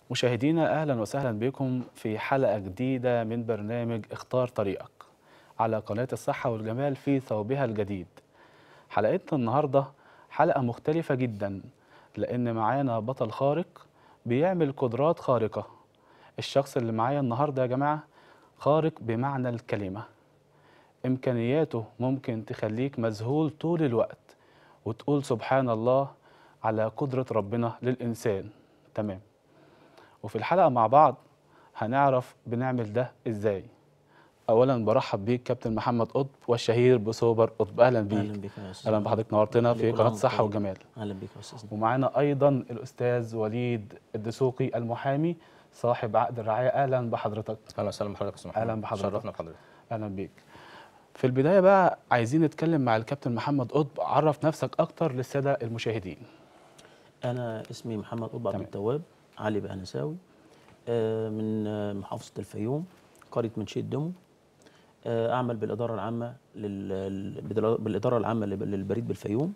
مشاهدينا اهلا وسهلا بكم في حلقه جديده من برنامج اختار طريقك على قناه الصحه والجمال في ثوبها الجديد. حلقتنا النهارده حلقه مختلفه جدا لان معانا بطل خارق بيعمل قدرات خارقه. الشخص اللي معايا النهارده يا جماعه خارق بمعنى الكلمه. امكانياته ممكن تخليك مذهول طول الوقت وتقول سبحان الله على قدره ربنا للانسان. تمام. وفي الحلقة مع بعض هنعرف بنعمل ده ازاي اولا برحب بيك كابتن محمد قطب والشهير بسوبر قطب اهلا بيك اهلا بك يا استاذ اهلا بحضرتك نورتنا في كل قناه عام صحه طيب. وجمال اهلا بك يا استاذ ومعانا ايضا الاستاذ وليد الدسوقي المحامي صاحب عقد الرعايه اهلا بحضرتك اهلا وسهلا بحضرتك يا استاذ محمد أهلا بحضرتك. شرفنا بحضرتك اهلا بيك في البدايه بقى عايزين نتكلم مع الكابتن محمد قطب عرف نفسك اكتر للساده المشاهدين انا اسمي محمد قطب عبد تمام. التواب علي بهنساوي آه، من آه، محافظه الفيوم قريه منشيه دمو آه، اعمل بالاداره العامه لل... ال- بالإدارة- بالاداره العامه لل- للبريد بالفيوم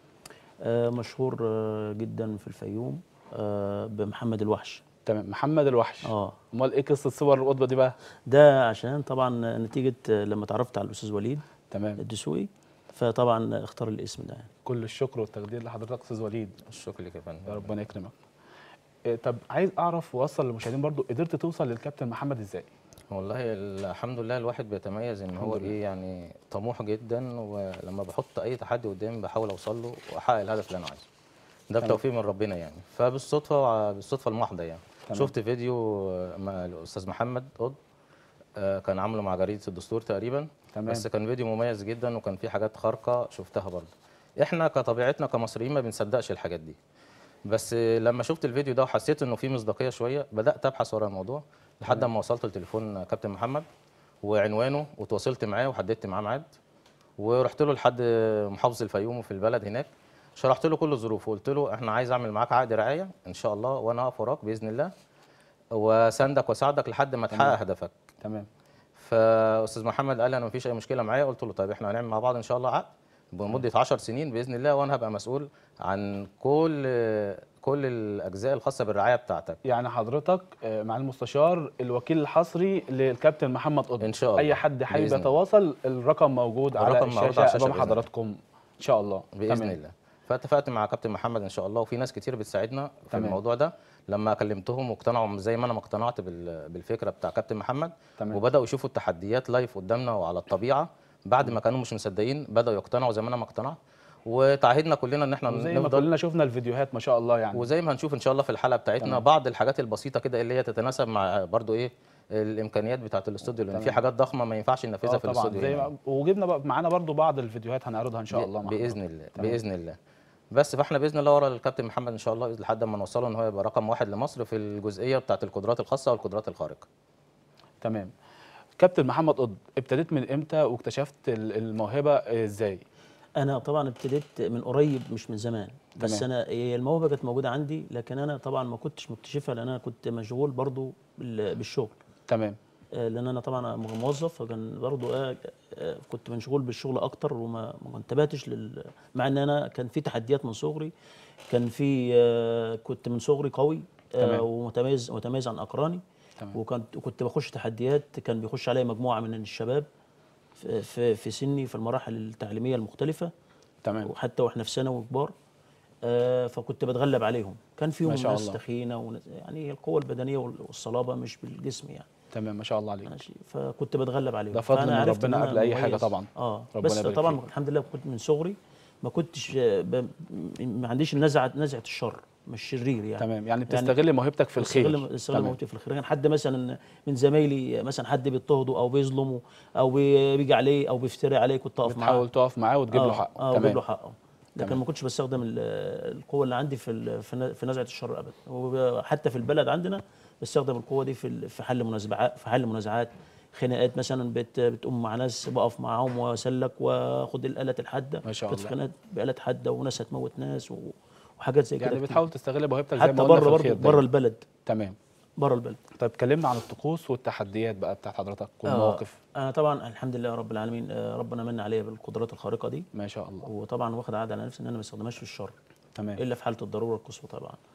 آه، مشهور آه، جدا في الفيوم آه، بمحمد الوحش تمام محمد الوحش اه امال ايه قصه صور القطبه دي بقى ده عشان طبعا نتيجه آه، لما تعرفت على الاستاذ وليد تمام الدسوقي فطبعا اختار الاسم ده يعني. كل الشكر والتقدير لحضرتك استاذ وليد الشكر لك يا يا فندم ربنا يكرمك إيه، طب عايز اعرف واوصل للمشاهدين برضو قدرت توصل للكابتن محمد ازاي والله الحمد لله الواحد بيتميز ان هو الحمد لله. ايه يعني طموح جدا ولما بحط اي تحدي قدامي بحاول اوصل له واحقق الهدف اللي انا عايزه ده تمام. بتوفيق من ربنا يعني فبالصدفه بالصدفه المحضه يعني تمام. شفت فيديو مع الاستاذ محمد قطب آه، كان عامله مع جريده الدستور تقريبا تمام. بس كان فيديو مميز جدا وكان فيه حاجات خارقه شفتها برضه احنا كطبيعتنا كمصريين ما بنصدقش الحاجات دي بس لما شفت الفيديو ده وحسيت انه فيه مصداقيه شويه بدات ابحث ورا الموضوع لحد ما وصلت لتليفون كابتن محمد وعنوانه وتواصلت معاه وحددت معاه ميعاد ورحت له لحد محافظه الفيوم وفي البلد هناك شرحت له كل الظروف وقلت له احنا عايز اعمل معاك عقد رعايه ان شاء الله وانا هقف وراك باذن الله وساندك واساعدك لحد ما تحقق هدفك تمام فاستاذ محمد قال لي انا مفيش اي مشكله معايا قلت له طيب احنا هنعمل مع بعض ان شاء الله عقد بمده 10 سنين باذن الله وانا هبقى مسؤول عن كل كل الاجزاء الخاصه بالرعايه بتاعتك يعني حضرتك آه، مع المستشار الوكيل الحصري للكابتن محمد قطب إن شاء الله. اي حد حابب بإذن الله. يتواصل الرقم موجود على الرقم موجود الشاشه على الشاشة امام بإذن الله. حضراتكم ان شاء الله باذن تمام. الله فاتفقت مع كابتن محمد ان شاء الله وفي ناس كتير بتساعدنا في تمام. الموضوع ده لما كلمتهم واقتنعوا زي ما انا ما اقتنعت بال- بالفكره بتاع كابتن محمد تمام. وبداوا يشوفوا التحديات لايف قدامنا وعلى الطبيعه بعد ما كانوا مش مصدقين بداوا يقتنعوا زي ما انا ما اقتنعت وتعهدنا كلنا ان احنا وزي ما نفضل كلنا شفنا الفيديوهات ما شاء الله يعني وزي ما هنشوف ان شاء الله في الحلقه بتاعتنا تمام. بعض الحاجات البسيطه كده اللي هي تتناسب مع برضو ايه الامكانيات بتاعه الاستوديو لان في تمام. حاجات ضخمه ما ينفعش آه ننفذها في طبعا الاستوديو زي هنا. ما وجبنا بقى معانا برضو بعض الفيديوهات هنعرضها ان شاء الله مع باذن حضرتك. الله تمام. باذن الله بس فاحنا باذن الله ورا الكابتن محمد ان شاء الله لحد ما نوصله ان هو يبقى رقم واحد لمصر في الجزئيه بتاعه القدرات الخاصه والقدرات الخارقه تمام كابتن محمد قطب ابتديت من امتى واكتشفت ال- الموهبه آه، ازاي انا طبعا ابتديت من قريب مش من زمان بس تمام. انا هي الموهبه كانت موجوده عندي لكن انا طبعا ما كنتش مكتشفها لان انا كنت مشغول برضو بال- بالشغل تمام آه، لان انا طبعا موظف فكان برضو آه، آه، كنت مشغول بالشغل اكتر وما ما انتبهتش لل مع ان انا كان في تحديات من صغري كان في آه، كنت من صغري قوي آه، تمام. ومتميز متميز عن اقراني تمام. وكنت وكنت بخش تحديات كان بيخش عليا مجموعه من الشباب في في, في سني في المراحل التعليميه المختلفه تمام وحتى واحنا في ثانوي كبار آه، فكنت بتغلب عليهم كان فيهم ما شاء ناس الله. تخينه وناس يعني القوه البدنيه وال- والصلابه مش بالجسم يعني تمام ما شاء الله عليك ماشي فكنت بتغلب عليهم ده فضل فأنا من عرفت إن ربنا أنا قبل أي حاجة مميز. طبعا. اه ربنا بس يبارك طبعا فيك. الحمد لله كنت من صغري ما كنتش آه، ب... ما عنديش نزعه نزعه الشر مش شرير يعني تمام يعني بتستغل موهبتك في الخير استغل استغل تمام. موهبتي في الخير يعني حد مثلا من زمايلي مثلا حد بيضطهده او بيظلمه او بي- بيجي عليه او بيفتري عليه كنت اقف معاه بتحاول تقف معاه وتجيب له آه، حقه اه وجيب له تمام حقه لكن تمام. ما كنتش بستخدم ال- القوه اللي عندي في ال- في ن- في نزعه الشر ابدا وحتى في البلد عندنا بستخدم القوه دي في ال- في حل منازعات في حل منازعات خناقات مثلا بت بتقوم مع ناس بقف معاهم واسلك واخد الاله الحاده ما شاء كنت في الله. خناقات باله حاده وناس هتموت ناس و- وحاجات زي كده يعني كتير. بتحاول تستغل موهبتك زي حتى ما قلنا بره في برضه الخير بره دايما. البلد تمام بره البلد طيب اتكلمنا عن الطقوس والتحديات بقى بتاعت حضرتك والمواقف آه انا طبعا الحمد لله رب العالمين آه ربنا من عليا بالقدرات الخارقه دي ما شاء الله وطبعا واخد عهد على نفسي ان انا ما استخدمهاش في الشر تمام الا في حاله الضروره القصوى طبعا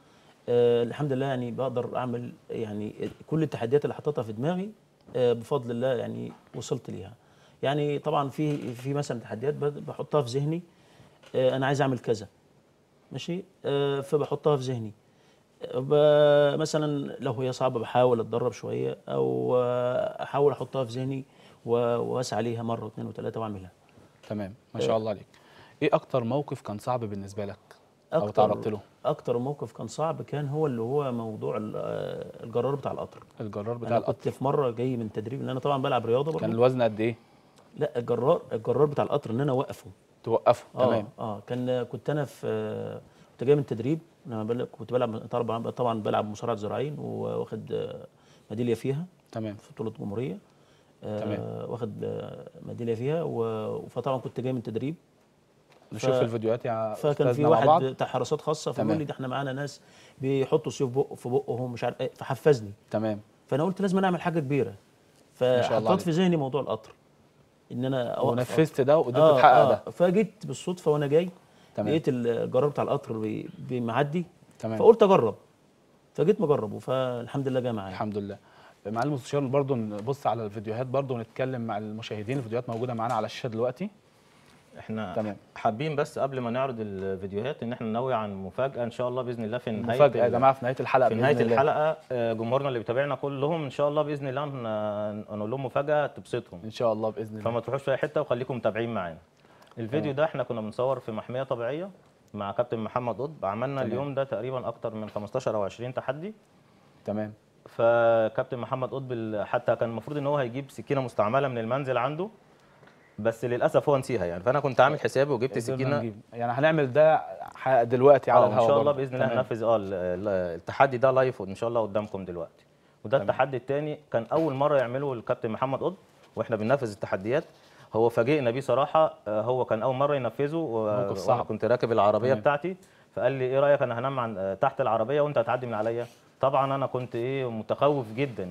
آه الحمد لله يعني بقدر اعمل يعني كل التحديات اللي حطيتها في دماغي آه بفضل الله يعني وصلت ليها يعني طبعا في في مثلا تحديات بد- بحطها في ذهني آه انا عايز اعمل كذا ماشي آه فبحطها في ذهني آه، ب- مثلا لو هي صعبه بحاول اتدرب شويه او آه، احاول احطها في ذهني و- واسعى عليها مره واثنين وثلاثه واعملها تمام ما شاء الله عليك ايه اكتر موقف كان صعب بالنسبه لك او تعرضت له اكتر موقف كان صعب كان هو اللي هو موضوع ال- آه، الجرار بتاع القطر الجرار بتاع انا القطر كنت في مره جاي من تدريب ان انا طبعا بلعب رياضه كان برضه الوزن قد ايه لا الجرار الجرار بتاع القطر ان انا اوقفه توقفه اه تمام اه كان كنت انا في آه، كنت جاي من تدريب انا بل- كنت بلعب طبعا طبعا بلعب مصارعه زراعين وواخد آه، ميداليه فيها تمام في بطوله جمهوريه آه تمام. واخد آه، ميداليه فيها و- فطبعا كنت جاي من تدريب نشوف الفيديوهات يا فكان في أستاذنا مع بعض واحد بتاع حراسات خاصه فبيقول تمام. لي ده احنا معانا ناس بيحطوا سيوف بق في بقهم مش عارف ايه فحفزني تمام فانا قلت لازم أنا اعمل حاجه كبيره شاء الله فحطيت عليك. في ذهني موضوع القطر ان انا أوقف ونفذت ده وقدرت آه تحقق آه ده فجيت بالصدفه وانا جاي تمام. لقيت الجرار بتاع القطر بي- بمعدي تمام. فقلت اجرب فجيت مجرب فالحمد لله جه معايا الحمد لله معالي المستشار برضو نبص على الفيديوهات برضو ونتكلم مع المشاهدين الفيديوهات موجوده معانا على الشاشه دلوقتي احنا تمام. حابين بس قبل ما نعرض الفيديوهات ان احنا ننوي عن مفاجاه ان شاء الله باذن الله في نهايه مفاجاه يا ال- جماعه في نهايه الحلقه في بإذن نهايه الله. الحلقه آه، جمهورنا اللي بيتابعنا كلهم ان شاء الله باذن الله هن- هنقول لهم مفاجاه تبسطهم ان شاء الله باذن الله فما تروحوش في اي حته وخليكم متابعين معانا الفيديو ده احنا كنا بنصور في محميه طبيعيه مع كابتن محمد قطب عملنا تمام. اليوم ده تقريبا اكتر من 15 او 20 تحدي تمام فكابتن محمد قطب ال- حتى كان المفروض ان هو هيجيب سكينه مستعمله من المنزل عنده بس للاسف هو نسيها يعني فانا كنت عامل حسابي وجبت قدرنا سكينه نجيب. يعني هنعمل ده ح- دلوقتي على اه الهواء ان شاء الله برضو. باذن الله تمام. هننفذ اه ال- ال- التحدي ده لايف ان شاء الله قدامكم دلوقتي وده تمام. التحدي الثاني كان اول مره يعمله الكابتن محمد قطب واحنا بننفذ التحديات هو فاجئنا بيه صراحه آه، هو كان اول مره ينفذه و- موقف صعب. وانا كنت راكب العربيه تمام. بتاعتي فقال لي ايه رايك انا هنام عن آه، تحت العربيه وانت هتعدي من عليا طبعا انا كنت ايه متخوف جدا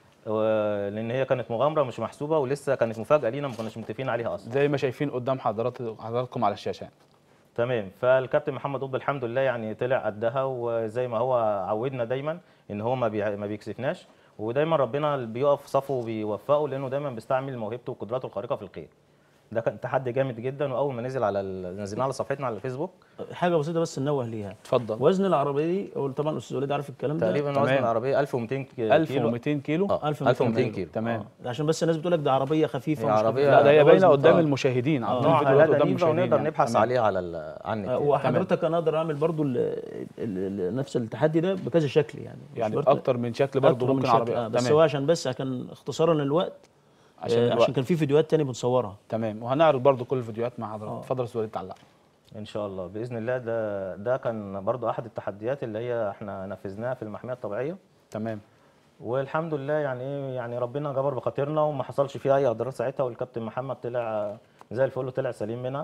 و- لان هي كانت مغامره مش محسوبه ولسه كانت مفاجاه لينا ما كناش متفقين عليها اصلا زي ما شايفين قدام حضرات حضراتكم على الشاشه يعني. تمام فالكابتن محمد قطب الحمد لله يعني طلع قدها وزي ما هو عودنا دايما ان هو ما بي- ما بيكسفناش ودايما ربنا اللي بيقف في صفه وبيوفقه لانه دايما بيستعمل موهبته وقدراته الخارقه في الخير ده كان تحدي جامد جدا واول ما نزل على ال- نزلناه على صفحتنا على الفيسبوك حاجه بسيطه بس ننوه ليها اتفضل وزن العربيه دي هو طبعا الاستاذ وليد عارف الكلام ده تقريبا تمام. وزن العربيه 1200 كيلو 1200 كيلو اه 1200 1200 كيلو تمام آه. عشان بس الناس بتقول لك ده عربيه خفيفه هي مش عربية- خفيفة. لا ده هي ده باينه وزن قدام طبعاً. المشاهدين عارضين نوعها الفيديو دلوقتي لا قدام نيفا المشاهدين ونقدر يعني. نبحث تمام. عليها على ال- على النت آه، يعني. وحضرتك انا اقدر اعمل برضو ال ال ال نفس التحدي ده بكذا شكل يعني مش يعني شرط- اكتر من شكل برضه أكتر من ممكن شكل، عربيه آه بس تمام هو عشان بس كان اختصارا للوقت عشان آه، الوقت. عشان كان في فيديوهات تاني بنصورها تمام وهنعرض برضه كل الفيديوهات مع حضرتك اتفضل يا استاذ وليد تعلق ان شاء الله باذن الله ده ده كان برضو احد التحديات اللي هي احنا نفذناها في المحميه الطبيعيه تمام والحمد لله يعني ايه يعني ربنا جبر بخاطرنا وما حصلش فيها اي اضرار ساعتها والكابتن محمد طلع زي الفل وطلع سليم منها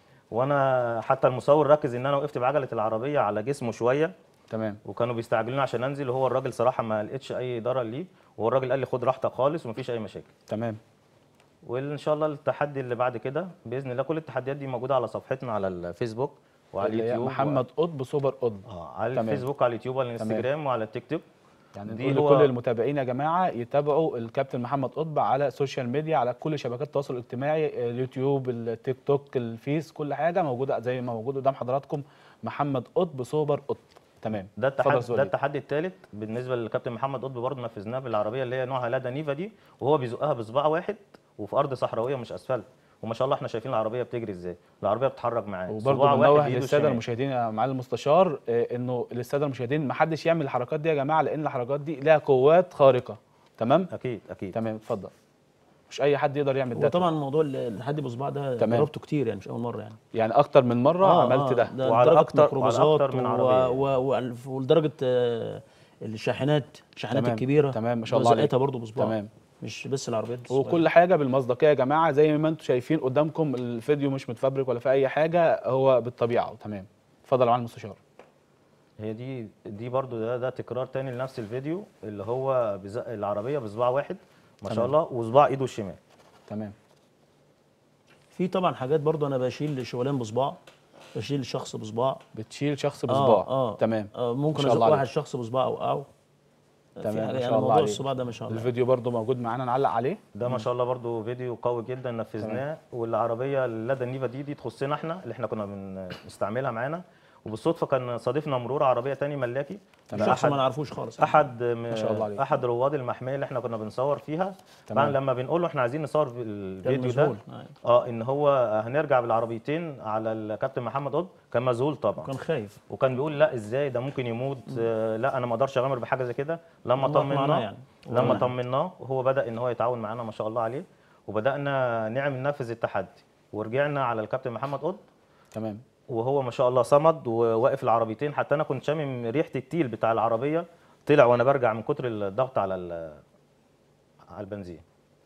وانا حتى المصور ركز ان انا وقفت بعجله العربيه على جسمه شويه تمام وكانوا بيستعجلوني عشان انزل وهو الراجل صراحه ما لقيتش اي ضرر ليه وهو الراجل قال لي خد راحتك خالص ومفيش اي مشاكل تمام وان شاء الله التحدي اللي بعد كده باذن الله كل التحديات دي موجوده على صفحتنا على الفيسبوك وعلى اللي هي اليوتيوب محمد قطب سوبر قطب اه على تمام. الفيسبوك على اليوتيوب وعلى الانستجرام وعلى التيك توك يعني دي نقول هو- لكل المتابعين يا جماعه يتابعوا الكابتن محمد قطب على السوشيال ميديا على كل شبكات التواصل الاجتماعي اليوتيوب التيك توك الفيس كل حاجه موجوده زي ما موجود قدام حضراتكم محمد قطب سوبر قطب تمام ده اتفضل يا التحدي أستاذ ده وليد. التحدي الثالث بالنسبه للكابتن محمد قطب برضه نفذناه بالعربيه اللي هي نوعها لادا نيفا دي وهو بيزقها بصباع واحد وفي ارض صحراويه مش اسفلت وما شاء الله احنا شايفين العربيه بتجري ازاي العربيه بتتحرك معاه وبرضه صباع بنوه واحد بإيده للساده الشمال. المشاهدين يا معالي المستشار آه، انه للساده المشاهدين ما حدش يعمل الحركات دي يا جماعه لان الحركات دي لها قوات خارقه تمام اكيد اكيد تمام اتفضل مش اي حد يقدر يعمل ده وطبعا موضوع ال- التحدي بصباع ده تمام. جربته كتير يعني مش اول مره يعني يعني اكتر من مره آه، عملت آه، ده وعلى لدرجة أكتر- وعلى ميكروباصات أكتر من و- عربية. و- و- ولدرجه آه، الشاحنات الشاحنات تمام، الكبيره تمام، ما شاء الله عليك. وزقتها برضه بصباع تمام. مش بس العربيات الصغيرة. وكل حاجه بالمصداقيه يا جماعه زي ما انتم شايفين قدامكم الفيديو مش متفبرك ولا في اي حاجه هو بالطبيعه تمام اتفضل يا معالي المستشار هي دي دي برضو ده ده تكرار تاني لنفس الفيديو اللي هو بزق العربيه بصباع واحد ما شاء تمام. الله وصباع ايده الشمال تمام في طبعا حاجات برضه انا بشيل شوالين بصباع بشيل الشخص بصباع بتشيل شخص بصباع اه اه تمام آه ممكن ما شاء ازق الله واحد عليك. شخص بصباع اوقعه تمام، في ما حاجة شاء يعني الله موضوع عليك. الصباع ده ما شاء الله الفيديو برضو موجود معانا نعلق عليه ده ما شاء الله برضو فيديو قوي جدا نفذناه والعربيه اللادة النيفا دي دي تخصنا احنا اللي احنا كنا بنستعملها معانا وبالصدفه كان صادفنا مرور عربيه تاني ملاكي الشخص ما نعرفوش خالص احد ما شاء الله عليك. احد رواد المحميه اللي احنا كنا بنصور فيها تمام. طبعا لما بنقول له احنا عايزين نصور كان الفيديو ده مذهول. آه. اه ان هو هنرجع بالعربيتين على الكابتن محمد قطب كان مذهول طبعا كان خايف وكان بيقول لا ازاي ده ممكن يموت آه لا انا ما اقدرش اغامر بحاجه زي كده لما الله معنا طمناه يعني. لما الله. طمناه وهو بدا ان هو يتعاون معانا ما شاء الله عليه وبدانا نعمل ننفذ التحدي ورجعنا على الكابتن محمد قطب تمام وهو ما شاء الله صمد وواقف العربيتين حتى انا كنت شامم ريحه التيل بتاع العربيه طلع وانا برجع من كتر الضغط على ال- على البنزين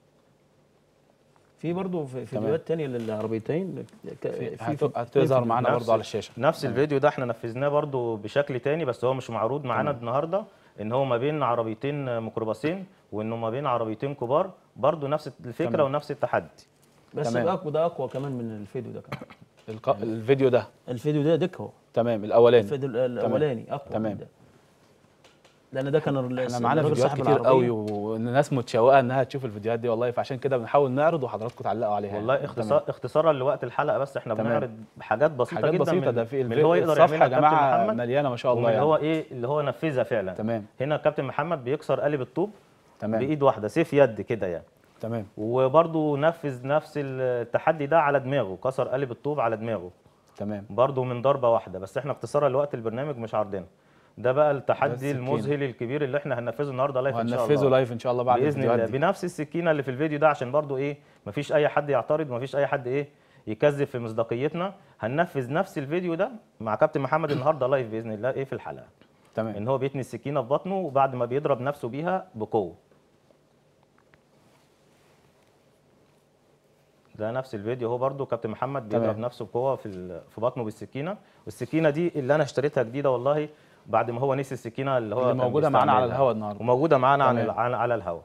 في برضه في فيديوهات تانية للعربيتين ك- في في- هت- في- هتظهر في- معانا نفس- برضو على الشاشه نفس الفيديو ده احنا نفذناه برضو بشكل تاني بس هو مش معروض معانا النهارده ان هو ما بين عربيتين ميكروباصين وانه ما بين عربيتين كبار برضو نفس الفكره تمام. ونفس التحدي بس تمام. ده اقوى ده اقوى كمان من الفيديو ده كمان الق... الفيديو ده الفيديو ده ديك هو تمام الاولاني الفيديو الاولاني اقوى تمام. من ده لان ده كان ال- احنا معانا الراجل فيديوهات صاحب كتير العربية. قوي والناس متشوقه انها تشوف الفيديوهات دي والله فعشان كده بنحاول نعرض وحضراتكم تعلقوا عليها والله يعني. اختصار اختصارا لوقت الحلقه بس احنا تمام. بنعرض حاجات بسيطه حاجات جدا بسيطه من, ده في من اللي هو الفيديو يقدر الصفحه يا يعملها كابتن جماعه محمد مليانه ما شاء ومن الله اللي هو يعني ايه اللي هو نفذها فعلا تمام هنا كابتن محمد بيكسر قالب الطوب تمام بايد واحده سيف يد كده يعني تمام وبرضه نفذ نفس التحدي ده على دماغه كسر قالب الطوب على دماغه تمام برضه من ضربه واحده بس احنا اختصارا لوقت البرنامج مش عارضينه ده بقى ده التحدي السكينة. المذهل الكبير اللي احنا هننفذه النهارده لايف ان شاء الله وهننفذه لايف ان شاء الله بعد باذن الفيديوهات الله دي بنفس السكينه اللي في الفيديو ده عشان برضه ايه مفيش اي حد يعترض مفيش اي حد ايه يكذب في مصداقيتنا هننفذ نفس الفيديو ده مع كابتن محمد النهارده لايف باذن الله ايه في الحلقه تمام ان هو بيتني السكينه في بطنه وبعد ما بيضرب نفسه بيها بقوه ده نفس الفيديو هو برضو كابتن محمد بيضرب تمام. نفسه بقوه في ال- في بطنه بالسكينه والسكينه دي اللي انا اشتريتها جديده والله بعد ما هو نسي السكينه اللي هو اللي كان موجوده معانا على بيستعملها. الهواء النهارده وموجوده معانا عن تمام. ال- على على الهواء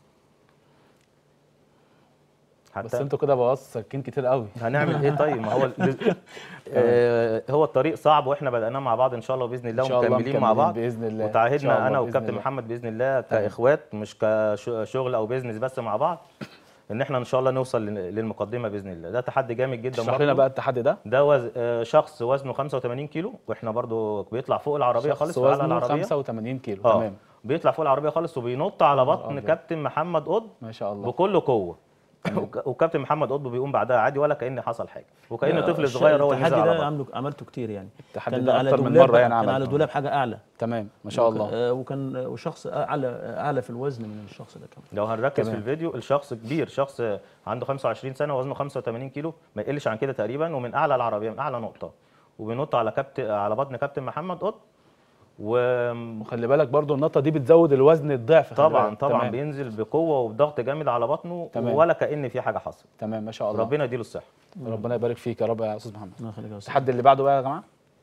بس حتى انتوا كده بوظتوا سكين كتير قوي هنعمل ايه طيب ما هو ال- آه، هو الطريق صعب واحنا بدأناه مع بعض ان شاء الله باذن الله ان شاء الله ومكملين مع بعض باذن الله إن شاء وتعهدنا الله انا بإذن وكابتن الله. محمد باذن الله تمام. كاخوات مش كشغل او بيزنس بس مع بعض ان احنا ان شاء الله نوصل لل- للمقدمه باذن الله ده تحدي جامد جدا اشرح لنا برضه. بقى التحدي ده ده وز... آه، شخص وزنه 85 كيلو واحنا برضو بيطلع فوق العربيه شخص خالص في اعلى وزنه العربيه 85 كيلو اه تمام بيطلع فوق العربيه خالص وبينط على بطن أبيض. كابتن محمد قطب ما شاء الله بكل قوه وك- وكابتن محمد قطب بيقوم بعدها عادي ولا كان حصل حاجه وكان طفل الش- صغير هو اللي نزل التحدي على ده بطنه عمله عملته كتير يعني التحدي كان ده على اكتر من دولاب مره يعني كان على عملته دولاب حاجه اعلى تمام ما شاء وك- الله آه، وكان وشخص اعلى اعلى في الوزن من الشخص ده كمان لو هنركز تمام. في الفيديو الشخص كبير شخص عنده 25 سنه وزنه 85 كيلو ما يقلش عن كده تقريبا ومن اعلى العربيه من اعلى نقطه وبينط على كابتن على بطن كابتن محمد قط وطبعا وخلي بالك برضو النطه دي بتزود الوزن الضعف خلي طبعا بالك. طبعا تمام. بينزل بقوه وبضغط جامد على بطنه تمام. ولا كان في حاجه حصلت تمام ما شاء الله ربنا يديله الصحه ربنا يبارك فيك يا رب يا استاذ محمد الله يخليك يا أستاذ. التحدي اللي بعده بقى يا جماعه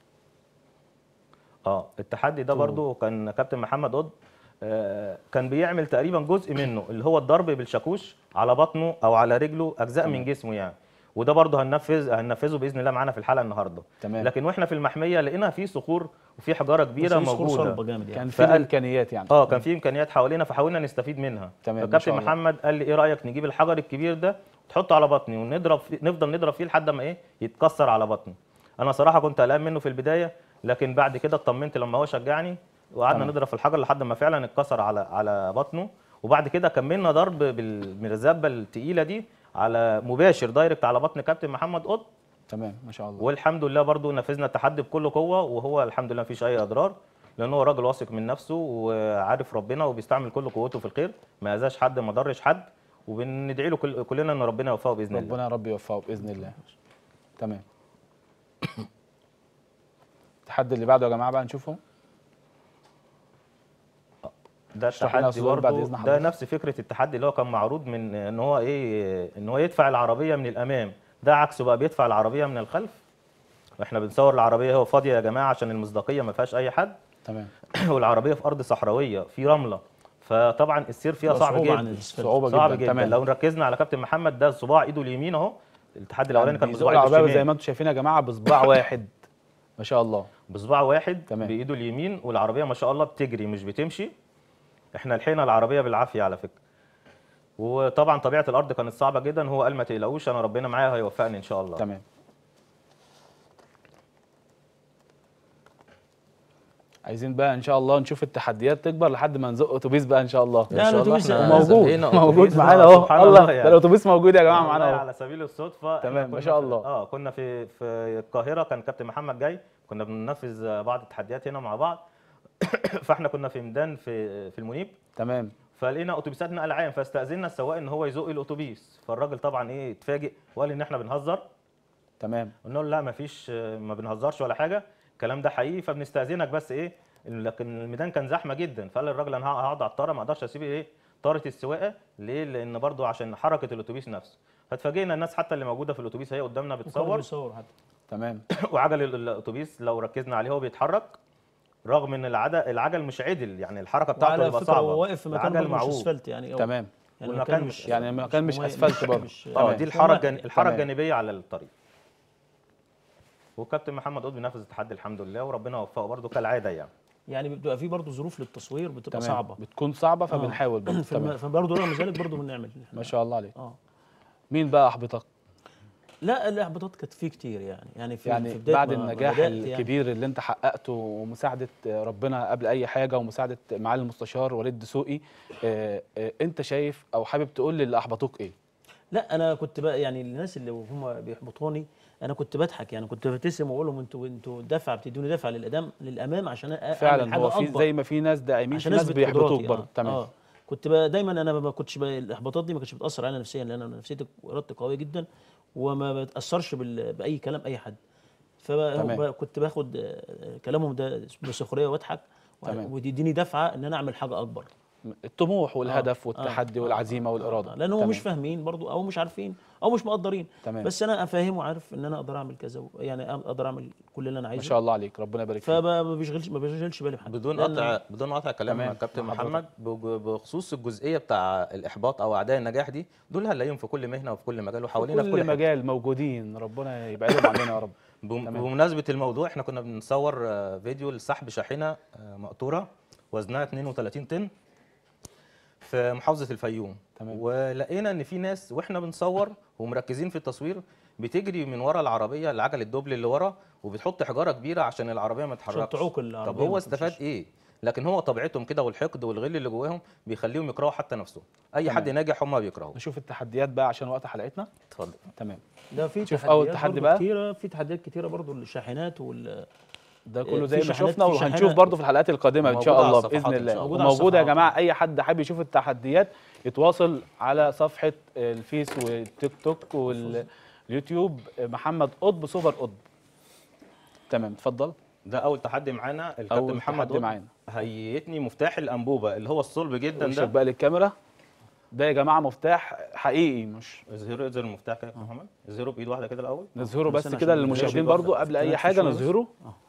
اه التحدي ده برضو كان كابتن محمد قطب آه، كان بيعمل تقريبا جزء منه اللي هو الضرب بالشاكوش على بطنه او على رجله اجزاء من جسمه يعني وده برضه هننفذ هننفذه باذن الله معانا في الحلقه النهارده تمام. لكن واحنا في المحميه لقينا في صخور وفي حجاره كبيره بس في صخور صلبه موجوده جامد يعني كان في فقال- الامكانيات يعني اه كان في امكانيات حوالينا فحاولنا نستفيد منها تمام، ما فكابتن شاء الله. محمد قال لي ايه رايك نجيب الحجر الكبير ده تحطه على بطني ونضرب فيه نفضل نضرب فيه لحد ما ايه يتكسر على بطني انا صراحه كنت قلقان منه في البدايه لكن بعد كده اطمنت لما هو شجعني وقعدنا تمام. نضرب في الحجر لحد ما فعلا اتكسر على على بطنه وبعد كده كملنا ضرب بالمرزبه التقيله دي على مباشر دايركت على بطن كابتن محمد قط تمام ما شاء الله والحمد لله برضو نفذنا التحدي بكل قوه وهو الحمد لله مفيش اي اضرار لان هو راجل واثق من نفسه وعارف ربنا وبيستعمل كل قوته في الخير ما اذاش حد ما ضرش حد وبندعي له كل كلنا ان ربنا يوفقه باذن الله ربنا يا رب يوفقه باذن الله تمام التحدي اللي بعده يا جماعه بقى نشوفه ده اشرح لنا يا التحدي أستاذ بعد برضه إذن ده حضرتك. نفس فكره التحدي اللي هو كان معروض من ان هو ايه ان هو يدفع العربيه من الامام ده عكسه بقى بيدفع العربيه من الخلف احنا بنصور العربيه هو فاضيه يا جماعه عشان المصداقيه ما فيهاش اي حد تمام والعربيه في ارض صحراويه في رمله فطبعا السير فيها بقى صعب صعوبة عن جدا الأسفلت. صعوبه صعب جدا جدا تمام لو ركزنا على كابتن محمد ده صباع ايده اليمين اهو التحدي الاولاني كان بيزقوا بصباع العربيه الشمال زي ما انتم شايفين يا جماعه بصباع واحد ما شاء الله بصباع واحد تمام. بايده اليمين والعربيه ما شاء الله بتجري مش بتمشي احنا لحقنا العربيه بالعافيه على فكره وطبعا طبيعه الارض كانت صعبه جدا هو قال ما تقلقوش انا ربنا معايا هيوفقني ان شاء الله تمام عايزين بقى ان شاء الله نشوف التحديات تكبر لحد ما نزق اتوبيس بقى ان شاء الله إن لا، شاء الله الأتوبيس إحنا موجود زقينا موجود أتوبيس. معانا آه، اهو سبحان الله الله ده يعني. الاتوبيس موجود يا جماعه والله معانا اهو على سبيل الصدفه إحنا تمام، ما كنا شاء في- الله. اه كنا في في القاهره كان كابتن محمد جاي كنا بننفذ بعض التحديات هنا مع بعض فاحنا كنا في ميدان في في المنيب تمام فلقينا اتوبيسات نقل عام فاستاذنا السواق ان هو يزق الاتوبيس فالراجل طبعا ايه اتفاجئ وقال ان احنا بنهزر تمام قلنا له لا ما فيش ما بنهزرش ولا حاجه الكلام ده حقيقي فبنستاذنك بس ايه لكن الميدان كان زحمه جدا فقال الراجل انا هقعد على الطاره ما اقدرش اسيب ايه طاره السواقه ليه لان برضو عشان حركه الاتوبيس نفسه فاتفاجئنا الناس حتى اللي موجوده في الاتوبيس هي قدامنا بتصور بيصور حتى تمام وعجل الاتوبيس لو ركزنا عليه هو بيتحرك رغم ان العجل العجل مش عدل يعني الحركه بتاعته وعلى بتبقى فكره صعبه هو واقف في مكان العجل برضه مش معوج. اسفلت يعني أو تمام يعني والمكان المكان مش- يعني المكان مش ممي- أسفلت برضه. مش- اه تمام. دي الحاره الجن... ممهد. الحاره تمام. الجانبيه على الطريق وكابتن محمد قطب نفذ التحدي الحمد لله وربنا وفقه برضه كالعاده يعني يعني بتبقى في برضه ظروف للتصوير بتبقى تمام صعبه بتكون صعبه فبنحاول برضه فالم- تمام فبرضه رغم ذلك برضه بنعمل ما شاء الله عليك اه مين بقى احبطك لا الاحباطات كانت فيه كتير يعني يعني في في يعني بداية بعد ما- ما النجاح بدأت يعني الكبير اللي انت حققته ومساعده ربنا قبل اي حاجه ومساعده معالي المستشار وليد دسوقي آه، آه، انت شايف او حابب تقول للي احبطوك ايه لا انا كنت بقى يعني الناس اللي هم بيحبطوني انا كنت بضحك يعني كنت ببتسم واقول لهم انتوا انتوا دفع بتدوني دفع للامام للامام عشان أ- أعمل فعلا حاجه هو في أكبر. زي ما في ناس داعمين في عشان ناس اثبت بيحبطوك قدراتي. برضه آه. تمام اه كنت بقى دايما انا ما كنتش بقى الاحباطات دي ما كانتش بتاثر عليا نفسيا لان انا نفسيتي وارادتي قويه جدا وما بتاثرش بال- باي كلام اي حد تمام. فكنت باخد آه، كلامهم ده بسخريه واضحك تمام. وتديني دفعه ان انا اعمل حاجه اكبر الطموح والهدف آه، والتحدي آه، والعزيمه آه، والاراده آه، لان هم مش تمام. فاهمين برضو او مش عارفين او مش مقدرين تمام. بس انا افهمه وعارف ان انا اقدر اعمل كذا و- يعني اقدر اعمل كل اللي انا ما عايزه شاء الله عليك ربنا يبارك فيك فما بيشغلش ما بيشغلش بالي بحاجه بدون لأن- قطع بدون قطع كلام تمام. مع كابتن مع حضرتك. محمد بج- بخصوص الجزئيه بتاع الاحباط او اعداء النجاح دي دول هنلاقيهم في كل مهنه وفي كل مجال في وحوالينا في كل كل حته مجال موجودين ربنا يبعدهم عننا يا رب بم- تمام. بمناسبه الموضوع احنا كنا بنصور آه، فيديو لسحب شاحنه آه، مقطوره وزنها 32 طن في محافظه الفيوم تمام. ولقينا ان في ناس واحنا بنصور ومركزين في التصوير بتجري من ورا العربيه العجل الدبل اللي ورا وبتحط حجاره كبيره عشان العربيه ما تتحركش تعوق طب العربية هو ما استفاد تمشيش. ايه لكن هو طبيعتهم كده والحقد والغل اللي جواهم بيخليهم يكرهوا حتى نفسهم اي تمام. حد ناجح هم بيكرهوه نشوف التحديات بقى عشان وقت حلقتنا اتفضل تمام ده في شوف تحديات أول تحدي برضو بقى. كتيره في تحديات كتيره برضو للشاحنات وال ده في كله زي ما شحنات- شفنا في وهنشوف شحنات- برضه في الحلقات القادمه ان شاء موجودة على الله الصفحات باذن إن الله شاء الله. موجودة على وموجوده يا الصفحات. جماعه اي حد حابب يشوف التحديات يتواصل على صفحه الفيس والتيك توك واليوتيوب محمد قطب سوبر قطب تمام اتفضل ده اول تحدي معانا الكابتن أول محمد تحدي قطب معانا. هيتني مفتاح الانبوبه اللي هو الصلب جدا وشك ده بقى للكاميرا ده يا جماعه مفتاح حقيقي مش اظهروا اظهر المفتاح كده يا كابتن محمد اظهره بايد واحده كده الاول نظهره بس عشان كده عشان للمشاهدين نظهره برضو بواحدة. قبل اي تنفس حاجه شوية بس. نظهره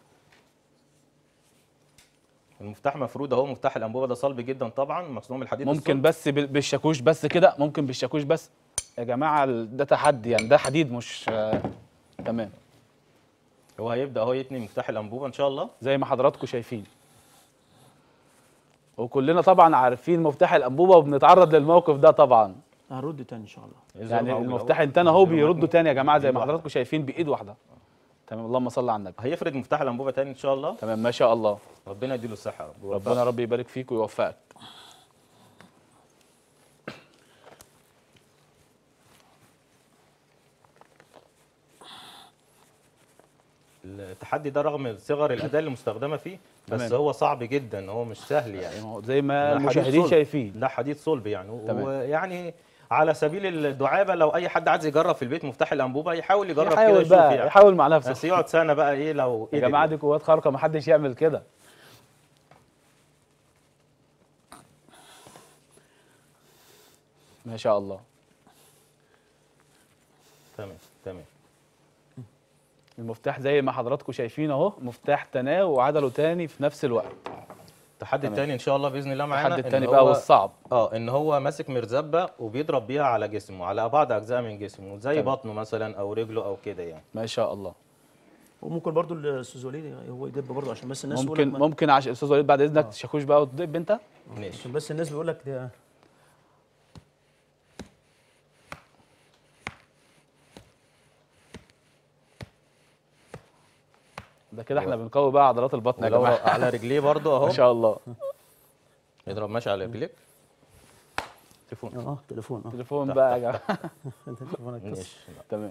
المفتاح مفرود اهو مفتاح الانبوبه ده صلب جدا طبعا مصنوع من الحديد ممكن الصلب. بس بال- بالشاكوش بس كده ممكن بالشاكوش بس يا جماعه ال- ده تحدي يعني ده حديد مش آه، تمام هو هيبدا اهو يتني مفتاح الانبوبه ان شاء الله زي ما حضراتكم شايفين وكلنا طبعا عارفين مفتاح الانبوبه وبنتعرض للموقف ده طبعا هنرد تاني ان شاء الله اظهر يعني معوج المفتاح أهو. انتنا اهو اظهر بيردوا معوج. تاني يا جماعه زي بإيد ما واحدة. حضراتكم شايفين بايد واحده تمام اللهم صل على النبي هيفرد مفتاح الانبوبه تاني ان شاء الله تمام ما شاء الله ربنا يديله الصحه يا رب ويوفقه. ربنا ربي يبارك فيك ويوفقك التحدي ده رغم صغر الاداه المستخدمه فيه بس تمام. هو صعب جدا هو مش سهل يعني يعني هو زي ما ده حديد المشاهدين صلب. شايفين ده حديد صلب يعني تمام. ويعني على سبيل الدعابه لو اي حد عايز يجرب في البيت مفتاح الانبوبه يحاول يجرب كده يحاول يشوف بقى يعني يحاول مع بس نفسه يقعد سنه بقى ايه لو يا قدر جماعه يعني. دي قوات خارقه ما حدش يعمل كده ما شاء الله تمام تمام المفتاح زي ما حضراتكم شايفين اهو مفتاح تناه وعدله تاني في نفس الوقت التحدي تمام. التاني ان شاء الله باذن الله معانا الحد إن التاني هو- بقى والصعب اه ان هو ماسك مرزبه وبيضرب بيها على جسمه على بعض اجزاء من جسمه زي تمام. بطنه مثلا او رجله او كده يعني ما شاء الله وممكن برضو الاستاذ وليد هو يدب برضو عشان بس الناس تقول ممكن لك ما- ممكن عشان استاذ وليد بعد اذنك تشاكوش بقى وتدب انت ماشي عشان بس الناس بيقول لك ده ده كده احنا بنقوي بقى عضلات البطن يا ولو جماعه على رجليه برضه اهو ما شاء الله يضرب ماشي على رجليك تليفون اه تليفون اه تليفون بقى يا جماعه انت تليفونك كسر. ماشي تمام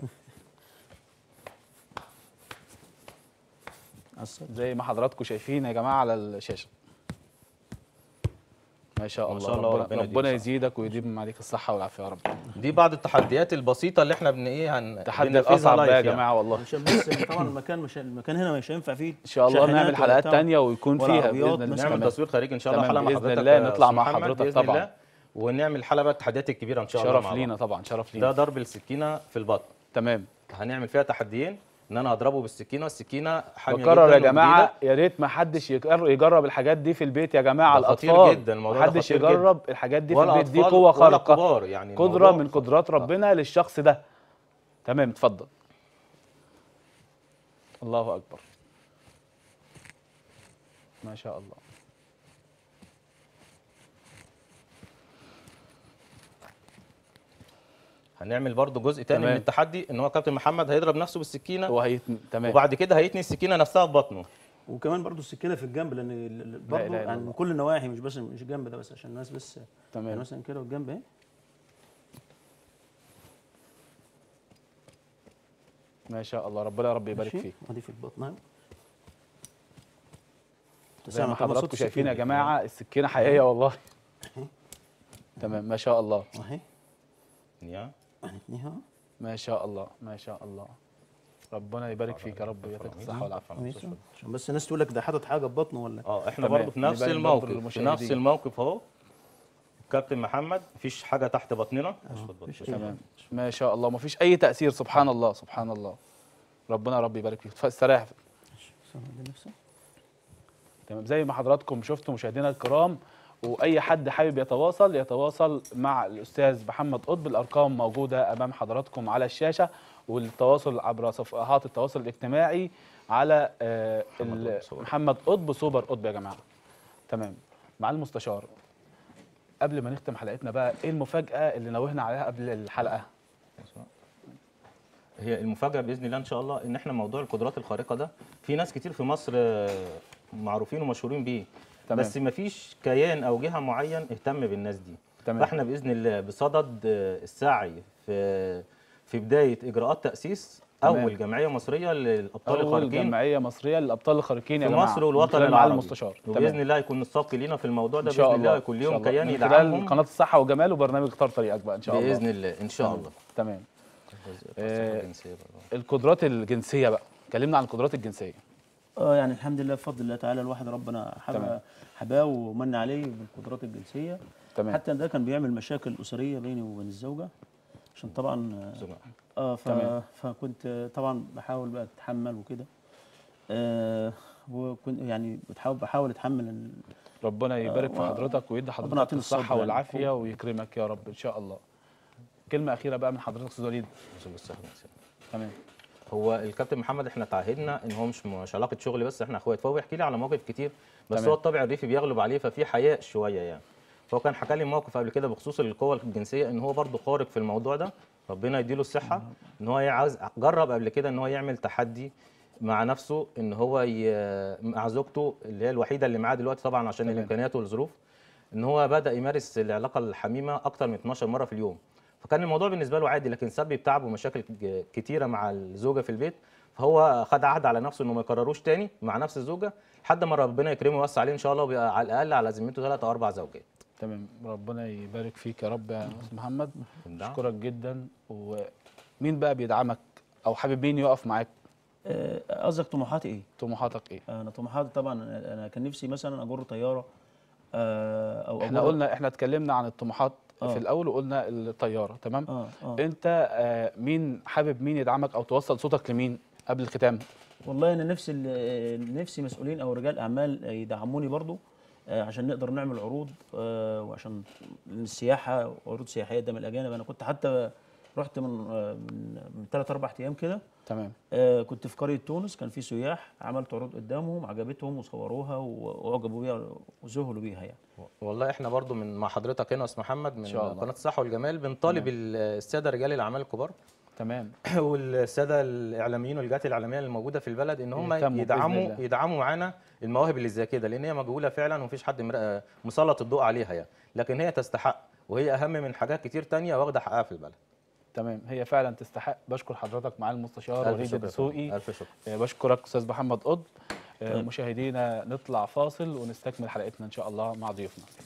على الصدر. زي ما حضراتكم شايفين يا جماعه على الشاشه ما شاء ما الله, شاء الله، ربنا, ربنا ربنا, يديم يزيدك ويديم عليك الصحه والعافيه يا رب دي بعض التحديات البسيطه اللي احنا بن ايه هن تحدي بننفذها الاصعب بقى يا لايف يعني. جماعه والله عشان بس طبعا المكان مش المكان هنا مش هينفع فيه ان شاء الله شاحنات نعمل ولا حلقات بتاع. تانية ويكون ولا فيها عربيات باذن الله مثلاً. نعمل تمام. تصوير خارجي ان شاء الله تمام، حلقه مع بإذن حضرتك الله يا نطلع أستاذ مع محمد حضرتك بإذن طبعاً. الله ونعمل حلقه التحديات الكبيره ان شاء الله شرف مع لينا بعض. طبعا شرف ده لينا ضرب السكينه في البطن تمام هنعمل فيها تحديين ان انا اضربه بالسكينه السكينه حاميه بكرر جدا يا جماعه وجديدة. يا ريت ما حدش يجر- يجرب الحاجات دي في البيت يا جماعه ده خطير الاطفال جدا، الموضوع ده ما حدش خطير جدا. يجرب الحاجات دي في ولا البيت دي أطفال قوه ولا خارقه كبار يعني قدره الموضوع من قدرات ربنا للشخص ده تمام اتفضل الله اكبر ما شاء الله هنعمل برضو جزء تاني تمام. من التحدي ان هو كابتن محمد هيضرب نفسه بالسكينه هو هيت... تمام وبعد كده هيتني السكينه نفسها في بطنه وكمان برضو السكينه في الجنب لان ال- ال- لا برضو إله إلا يعني الله. من كل النواحي مش بس مش الجنب ده بس عشان الناس بس يعني تمام مثلا كده والجنب اهي ما شاء الله ربنا يا رب يبارك ماشي؟ فيك ادي في البطن اهي زي ما طبعاً صوت حضراتكم شايفين يا السكينة. جماعه السكينه حقيقيه والله تمام ما شاء الله اهي يا هنتنيها ما شاء الله ما شاء الله ربنا يبارك فيك يا رب ويعطيك الصحه والعافيه ماشي. عشان بس الناس تقول لك ده حاطط حاجه في بطنه ولا اه احنا تمام. برضو في نفس نبين برضو الموقف في للمشاهدين. نفس الموقف اهو كابتن محمد مفيش حاجه تحت بطننا مفيش أي تمام ما شاء الله ما فيش اي تاثير سبحان الله سبحان الله ربنا يا رب يبارك فيك اتفضل، استريح استنى دي نفسها. تمام زي ما حضراتكم شفتوا مشاهدينا الكرام واي حد حابب يتواصل يتواصل مع الاستاذ محمد قطب الارقام موجوده امام حضراتكم على الشاشه والتواصل عبر صفحات التواصل الاجتماعي على آه، محمد ال- قطب سوبر. محمد قطب سوبر قطب يا جماعه تمام مع المستشار قبل ما نختم حلقتنا بقى ايه المفاجاه اللي نوهنا عليها قبل الحلقه هي المفاجاه باذن الله ان شاء الله ان احنا موضوع القدرات الخارقه ده في ناس كتير في مصر آه، معروفين ومشهورين بيه تمام. بس مفيش كيان او جهه معين اهتم بالناس دي تمام. فاحنا باذن الله بصدد آه، السعي في في بدايه اجراءات تاسيس تمام. اول جمعيه مصريه للابطال اول الخارقين جمعيه مصريه للابطال الخارقين يا في جماعه مصر والوطن مع العربي المستشار وباذن الله يكون السبق لينا في الموضوع ده ان شاء باذن الله الله يكون إن شاء ليهم الله. كيان من يدعمهم خلال قناه الصحه وجمال وبرنامج اختار طريقك بقى ان شاء الله باذن الله ان شاء الله تمام آه، آه، القدرات الجنسيه بقى اتكلمنا عن القدرات الجنسيه اه يعني الحمد لله بفضل الله تعالى الواحد ربنا تمام. حبا حباه ومن عليه بالقدرات الجنسيه تمام حتى ده كان بيعمل مشاكل اسريه بيني وبين الزوجه عشان طبعا اه ف... تمام. فكنت طبعا بحاول بقى اتحمل وكده آه وكنت يعني بتحاول بحاول اتحمل ال- ربنا يبارك في و- حضرتك ويدي حضرتك يعطينا الصحه الصبر يعني. والعافيه ويكرمك يا رب ان شاء الله كلمه اخيره بقى من حضرتك استاذ وليد تمام هو الكابتن محمد احنا تعهدنا ان هو مش مش علاقه شغل بس احنا اخوات فهو بيحكي لي على مواقف كتير بس تمام. هو الطابع الريفي بيغلب عليه ففي حياء شويه يعني فهو كان حكى لي موقف قبل كده بخصوص القوه الجنسيه ان هو برضه خارق في الموضوع ده ربنا يديله الصحه ان هو عايز جرب قبل كده ان هو يعمل تحدي مع نفسه ان هو ي... مع زوجته اللي هي الوحيده اللي معاه دلوقتي طبعا عشان تمام. الامكانيات والظروف ان هو بدا يمارس العلاقه الحميمه اكتر من 12 مره في اليوم فكان الموضوع بالنسبه له عادي لكن سبب تعب ومشاكل ج- كتيره مع الزوجه في البيت فهو خد عهد على نفسه انه ما يكرروش تاني مع نفس الزوجه لحد ما ربنا يكرمه ويوسع عليه ان شاء الله ويبقى على الاقل على ذمته ثلاث او اربع زوجات تمام ربنا يبارك فيك يا رب يا استاذ محمد الدعم. اشكرك جدا ومين بقى بيدعمك او حابب مين يقف معاك آه، قصدك طموحاتي ايه؟ طموحاتك ايه انا طموحاتي طبعا انا كان نفسي مثلا اجر طياره آه، او احنا أجر- قلنا احنا اتكلمنا عن الطموحات آه. في الاول وقلنا الطياره تمام اه اه انت آه، مين حابب مين يدعمك او توصل صوتك لمين قبل الختام والله انا نفسي ال- نفسي مسؤولين او رجال اعمال يدعموني برضو آه، عشان نقدر نعمل عروض آه، وعشان السياحه عروض سياحيه قدام الاجانب انا كنت حتى رحت من آه، من من ثلاث اربع ايام كده تمام آه، كنت في قريه تونس كان في سياح عملت عروض قدامهم عجبتهم وصوروها و- واعجبوا بيها وذهلوا بيها يعني والله احنا برضو من مع حضرتك هنا يا استاذ محمد من شاء الله. قناه الصحه والجمال بنطالب ال- الساده رجال الاعمال الكبار تمام والساده الاعلاميين والجهات الاعلاميه اللي في البلد ان هم يهتموا بإذن يدعموا الله. يدعموا معانا المواهب اللي زي كده لان هي مجهوله فعلا ومفيش حد مر- مسلط الضوء عليها يعني لكن هي تستحق وهي اهم من حاجات كتير تانية واخده حقها في البلد تمام هي فعلا تستحق بشكر حضرتك معالي المستشار ألف وليد شكر يا الدسوقي فندم. الف شكر آه، بشكرك استاذ محمد قطب آه، مشاهدينا نطلع فاصل ونستكمل حلقتنا ان شاء الله مع ضيوفنا